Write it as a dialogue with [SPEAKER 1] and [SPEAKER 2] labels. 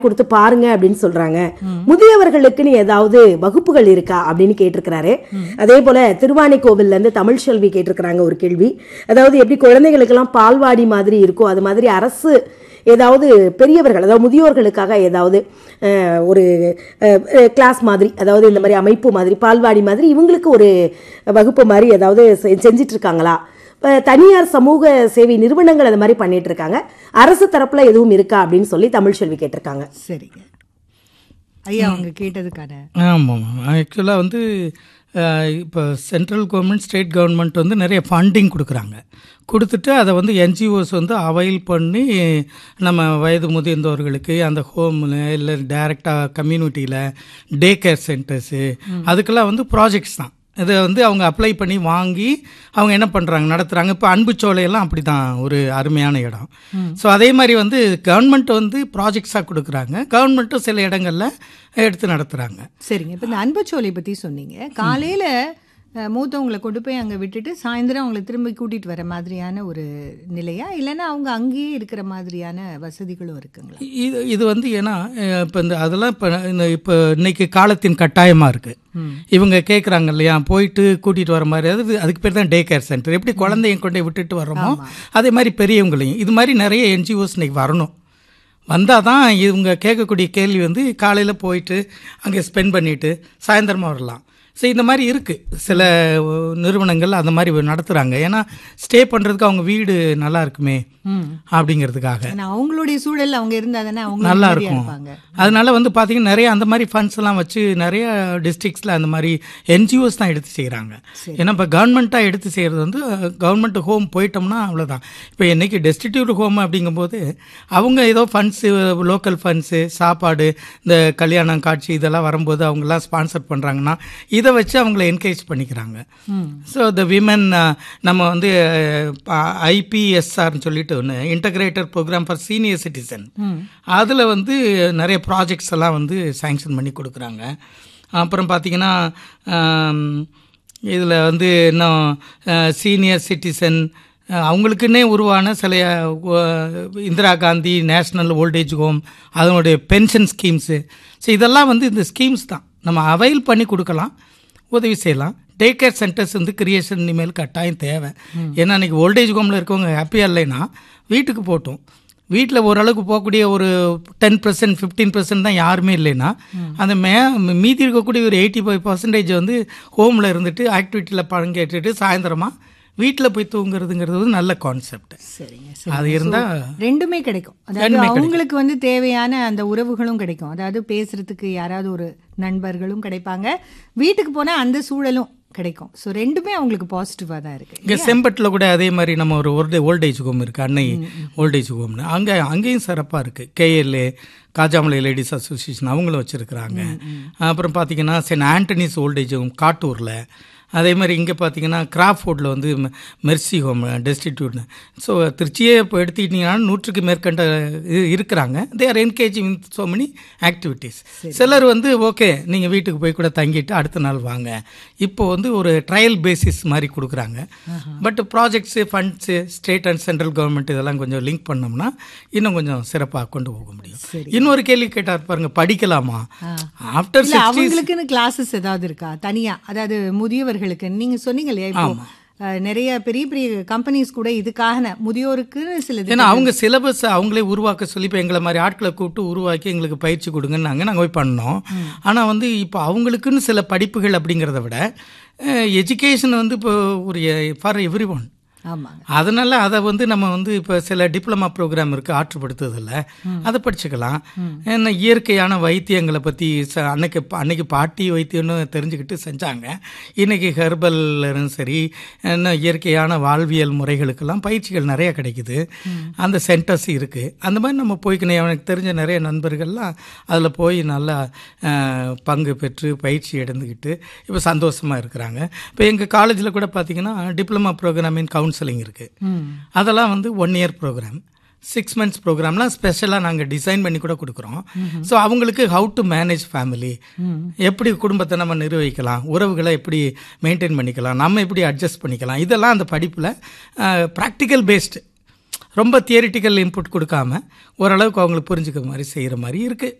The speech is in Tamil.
[SPEAKER 1] கொடுத்து பாருங்க அப்படின்னு சொல்றாங்க முதியவர்களுக்குன்னு ஏதாவது வகுப்புகள் இருக்கா அப்படின்னு கேட்டிருக்கிறாரு அதே போல திருவானைக்கோவில்ல இருந்து தமிழ் செல்வி கேட்டிருக்கிறாங்க ஒரு கேள்வி அதாவது எப்படி குழந்தைகளுக்கெல்லாம் பால்வாடி மாதிரி இருக்கோ அது மாதிரி அரசு ஏதாவது பெரியவர்கள் அதாவது முதியோர்களுக்காக ஏதாவது அஹ், ஒரு கிளாஸ் மாதிரி அதாவது இந்த மாதிரி அமைப்பு மாதிரி பால்வாடி மாதிரி இவங்களுக்கு ஒரு வகுப்பு மாதிரி ஏதாவது செ- செஞ்சிட்டு இருக்காங்களா அஹ், தனியார் சமூக சேவை நிறுவனங்கள் அது மாதிரி பண்ணிட்டு இருக்காங்க அரசு தரப்புல எதுவும் இருக்கா அப்படின்னு சொல்லி தமிழ் செல்வி கேட்டிருக்காங்க
[SPEAKER 2] சரிங்க ஐயா அவங்க கேட்டதுக்கான
[SPEAKER 3] ஆமாம் ஆக்சுவலாக வந்து இப்போ சென்ட்ரல் கவர்மெண்ட் ஸ்டேட் கவர்மெண்ட் வந்து நிறைய ஃபண்டிங் கொடுக்குறாங்க கொடுத்துட்டு அதை வந்து என்ஜிஓஸ் வந்து அவைல் பண்ணி நம்ம வயது முதிர்ந்தவர்களுக்கு அந்த ஹோமில் இல்லை டைரெக்டாக கம்யூனிட்டியில் டே கேர் சென்டர்ஸு அதுக்கெல்லாம் வந்து ப்ராஜெக்ட்ஸ் தான் இதை வந்து அவங்க அப்ளை பண்ணி வாங்கி அவங்க என்ன பண்ணுறாங்க நடத்துகிறாங்க இப்போ அன்புச்சோலையெல்லாம் அப்படி தான் ஒரு அருமையான இடம் ஸோ அதே மாதிரி வந்து கவர்மெண்ட் வந்து ப்ராஜெக்ட்ஸாக கொடுக்குறாங்க கவர்மெண்ட்டும் சில இடங்களில் எடுத்து நடத்துகிறாங்க
[SPEAKER 2] சரிங்க இப்போ இந்த அன்புச்சோலை பற்றி சொன்னீங்க காலையில் மூத்தவங்களை கொண்டு போய் அங்கே விட்டுட்டு சாயந்தரம் அவங்கள திரும்பி கூட்டிகிட்டு வர மாதிரியான ஒரு நிலையா இல்லைன்னா அவங்க அங்கேயே இருக்கிற மாதிரியான வசதிகளும் இருக்குங்களா
[SPEAKER 3] இது இது வந்து ஏன்னா இப்போ இந்த அதெல்லாம் இப்போ இந்த இப்போ இன்னைக்கு காலத்தின் கட்டாயமாக இருக்குது இவங்க கேட்குறாங்க இல்லையா போயிட்டு கூட்டிகிட்டு வர மாதிரி அது அதுக்கு பேர் தான் டே கேர் சென்டர் எப்படி குழந்தைய கொண்டு போய் விட்டுட்டு வர்றோமோ அதே மாதிரி பெரியவங்களையும் இது மாதிரி நிறைய என்ஜிஓஸ் இன்னைக்கு வரணும் வந்தால் தான் இவங்க கேட்கக்கூடிய கேள்வி வந்து காலையில் போயிட்டு அங்கே ஸ்பெண்ட் பண்ணிவிட்டு சாயந்தரமாக வரலாம் ஸோ இந்த மாதிரி இருக்குது சில அஹ், நிறுவனங்கள் அந்த மாதிரி நடத்துகிறாங்க ஏன்னா ஸ்டே பண்ணுறதுக்கு அவங்க வீடு நல்லா இருக்குமே அப்படிங்கிறதுக்காக
[SPEAKER 2] ஏன்னா அவங்களுடைய சூழல் அவங்க இருந்தால் தானே அவங்க
[SPEAKER 3] நல்லா
[SPEAKER 2] நிம்மதியா
[SPEAKER 3] இருக்கும்
[SPEAKER 2] இருப்பாங்க
[SPEAKER 3] அதனால வந்து பார்த்தீங்கன்னா நிறைய அந்த மாதிரி ஃபண்ட்ஸ் எல்லாம் வச்சு நிறைய டிஸ்ட்ரிக்ஸில் அந்த மாதிரி என்ஜிஓஸ் தான் எடுத்து செய்கிறாங்க ஏன்னா இப்போ கவர்மெண்ட்டாக எடுத்து செய்கிறது வந்து கவர்மெண்ட் ஹோம் போயிட்டோம்னா அவ்வளோதான் இப்போ என்னைக்கு டெஸ்டிடியூட் ஹோம் அப்படிங்கும்போது அவங்க ஏதோ ஃபண்ட்ஸு லோக்கல் ஃபண்ட்ஸு சாப்பாடு இந்த கல்யாணம் காட்சி இதெல்லாம் வரும்போது அவங்கெல்லாம் ஸ்பான்சர் பண்ணுறாங்கன்னா இதை வச்சு அவங்கள என்கரேஜ் பண்ணிக்கிறாங்க ஸோ த விமன் நம்ம வந்து ஐபிஎஸ்ஆர்னு சொல்லிட்டு ஒன்று integrated program for senior citizen அதில் வந்து நிறைய ப்ராஜெக்ட்ஸ் எல்லாம் வந்து சாங்ஷன் பண்ணி கொடுக்குறாங்க அப்புறம் பார்த்தீங்கன்னா இதில் வந்து இன்னும் சீனியர் சிட்டிசன் அவங்களுக்குன்னே உருவான சில அஹ், Indira Gandhi national old age home அதனுடைய பென்ஷன் ஸ்கீம்ஸு ஸோ இதெல்லாம் வந்து இந்த ஸ்கீம்ஸ் தான் நம்ம அவைல் பண்ணி கொடுக்கலாம் உதவி செய்யலாம் டே கேர் சென்டர்ஸ் வந்து கிரியேஷன் இனிமேல் கட்டாயம் தேவை ஏன்னா இன்னைக்கு ஓல்டேஜ் ஹோமில் இருக்கவங்க ஹாப்பியாக இல்லைன்னா வீட்டுக்கு போட்டும் வீட்டில் ஓரளவுக்கு போகக்கூடிய ஒரு டென் பர்சன்ட் ஃபிஃப்டீன் பர்சன்ட் தான் யாருமே இல்லைன்னா அந்த மே மீதி இருக்கக்கூடிய ஒரு எயிட்டி ஃபைவ் பர்சன்டேஜ் வந்து ஹோமில் இருந்துட்டு ஆக்டிவிட்டியில் பங்கேற்றுட்டு சாயந்தரமாக வீட்டில் போய் தூங்குறதுங்கிறது வந்து நல்ல கான்செப்ட்
[SPEAKER 2] சரிங்க
[SPEAKER 3] அது இருந்தால்
[SPEAKER 2] ரெண்டுமே கிடைக்கும் அதாவது அவங்களுக்கு வந்து தேவையான அந்த உறவுகளும் கிடைக்கும் அதாவது பேசுறதுக்கு யாராவது ஒரு நண்பர்களும் கிடைப்பாங்க வீட்டுக்கு போனா அந்த சூழலும் கிடைக்கும் ஸோ ரெண்டுமே அவங்களுக்கு பாசிட்டிவாக தான் இருக்கு
[SPEAKER 3] இங்கே செம்பட்டில் கூட அதே மாதிரி நம்ம ஒரு ஓல்டே ஓல்டேஜ் ஹோம் இருக்குது அன்னை ஓல்டேஜ் ஹோம்னு அங்கே அங்கேயும் சிறப்பாக இருக்குது கேஎல்ஏ காஜாமலை லேடிஸ் அசோசியேஷன் அவங்களும் வச்சுருக்குறாங்க அப்புறம் பார்த்தீங்கன்னா சென்ட் ஆண்டனிஸ் ஓல்டேஜ் ஹோம் காட்டூரில் அதே மாதிரி இங்கே பார்த்தீங்கன்னா கிராஃபோர்டில் வந்து மெ- மெர்சி ஹோம் டெஸ்டிடியூட்னு ஸோ திருச்சியே இப்போ எடுத்துக்கிட்டிங்கன்னா நூற்றுக்கு மேற்கண்ட இது இருக்கிறாங்க they are engaging so many activities சிலர் வந்து ஓகே நீங்கள் வீட்டுக்கு போய் கூட தங்கிட்டு அடுத்த நாள் வாங்க இப்போ வந்து ஒரு ட்ரையல் பேசிஸ் மாதிரி கொடுக்குறாங்க but projects funds state and central government இதெல்லாம் கொஞ்சம் லிங்க் பண்ணோம்னா இன்னும் கொஞ்சம் சிறப்பாக கொண்டு போக முடியும் இன்னொரு கேள்வி கேட்டார் பாருங்க படிக்கலாமா ஆஃப்டர்
[SPEAKER 2] இல்ல அவங்களுக்குன்னு கிளாஸஸ் ஏதாவது இருக்கா தனியா அதாவது முதியவர்களுக்கு நீங்க சொன்னீங்க இல்லையா இப்போ அஹ், நிறைய பெரிய பெரிய கம்பெனிஸ் கூட இதுக்காக முதியோருக்குன்னு சில
[SPEAKER 3] ஏன்னா அவங்க சிலபஸ் அவங்களே உருவாக்க சொல்லி இப்போ எங்களை மாதிரி ஆட்களை கூப்பிட்டு உருவாக்கி எங்களுக்கு பயிற்சி கொடுங்கன்னாங்க நாங்கள் போய் பண்ணோம் ஆனால் வந்து இப்போ அவங்களுக்குன்னு சில படிப்புகள் அப்படிங்கிறத விட எஜுகேஷன் வந்து இப்போ ஒரு ஃபார் எவ்ரி ஒன்
[SPEAKER 2] ஆமாங்க
[SPEAKER 3] அதனால அதை வந்து நம்ம வந்து இப்போ சில டிப்ளமா ப்ரோக்ராம் இருக்குது ஆற்றுப்படுத்துறதில்ல அதை படிச்சுக்கலாம் என்ன இயற்கையான வைத்தியங்களை பற்றி ச அன்னைக்கு அன்னைக்கு பாட்டி வைத்தியம்னு தெரிஞ்சுக்கிட்டு செஞ்சாங்க இன்னைக்கு ஹெர்பல்லும் சரி என்ன இயற்கையான வாழ்வியல் முறைகளுக்கெல்லாம் பயிற்சிகள் நிறைய கிடைக்குது அந்த சென்டர்ஸ் இருக்குது அந்த மாதிரி நம்ம போய்க்கணும் எனக்கு தெரிஞ்ச நிறைய நண்பர்கள்லாம் அதில் போய் நல்லா அஹ், பங்கு பெற்று பயிற்சி எடுத்துக்கிட்டு இப்போ சந்தோஷமாக இருக்கிறாங்க இப்போ எங்கள் காலேஜில் கூட பார்த்தீங்கன்னா டிப்ளமா ப்ரோக்ராம் இன் கவுன்சிலிங் இருக்குது அதெல்லாம் வந்து one year programme six months ப்ரோக்ராம்லாம் ஸ்பெஷலாக நாங்கள் டிசைன் பண்ணி கூட கொடுக்குறோம் ஸோ அவங்களுக்கு ஹவு டு மேனேஜ் ஃபேமிலி எப்படி குடும்பத்தை நம்ம நிர்வகிக்கலாம் உறவுகளை எப்படி மெயின்டைன் பண்ணிக்கலாம் நம்ம எப்படி அட்ஜஸ்ட் பண்ணிக்கலாம் இதெல்லாம் அந்த படிப்பில் ப்ராக்டிக்கல் பேஸ்டு ரொம்ப தியரிட்டிக்கல் இன்புட் கொடுக்காம ஓரளவுக்கு அவங்களுக்கு புரிஞ்சுக்கிற மாதிரி செய்கிற மாதிரி இருக்குது